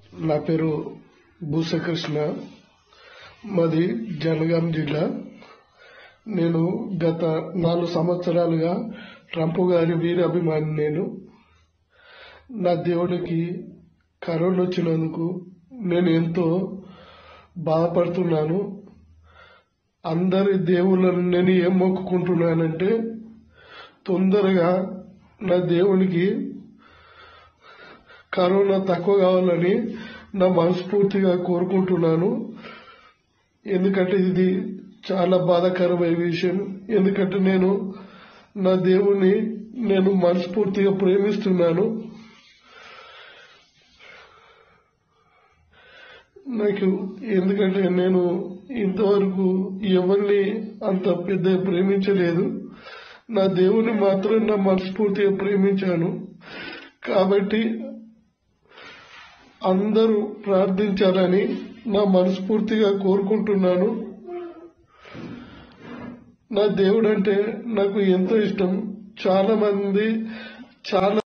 నా పేరు భూసకృష్ణ మాది జనగాం జిల్లా నేను గత నాలుగు సంవత్సరాలుగా ట్రంప్ గారి వీరి అభిమాని నేను నా దేవుడికి కరోనా వచ్చినందుకు నేను ఎంతో బాధపడుతున్నాను అందరి దేవుళ్ళను నేను ఏం మొక్కుకుంటున్నానంటే తొందరగా నా దేవునికి కరోనా తక్కువ కావాలని నా మనస్ఫూర్తిగా కోరుకుంటున్నాను ఎందుకంటే ఇది చాలా బాధాకరమైన విషయం ఎందుకంటే నేను నా దేవుణ్ణి నేను మనస్ఫూర్తిగా ప్రేమిస్తున్నాను నాకు ఎందుకంటే నేను ఇంతవరకు ఎవరిని అంత పెద్ద ప్రేమించలేదు నా దేవుని మాత్రం నా మనస్ఫూర్తిగా ప్రేమించాను కాబట్టి అందరూ ప్రార్థించాలని నా మనస్ఫూర్తిగా కోరుకుంటున్నాను నా దేవుడు అంటే నాకు ఎంతో ఇష్టం చాలా మంది చాలా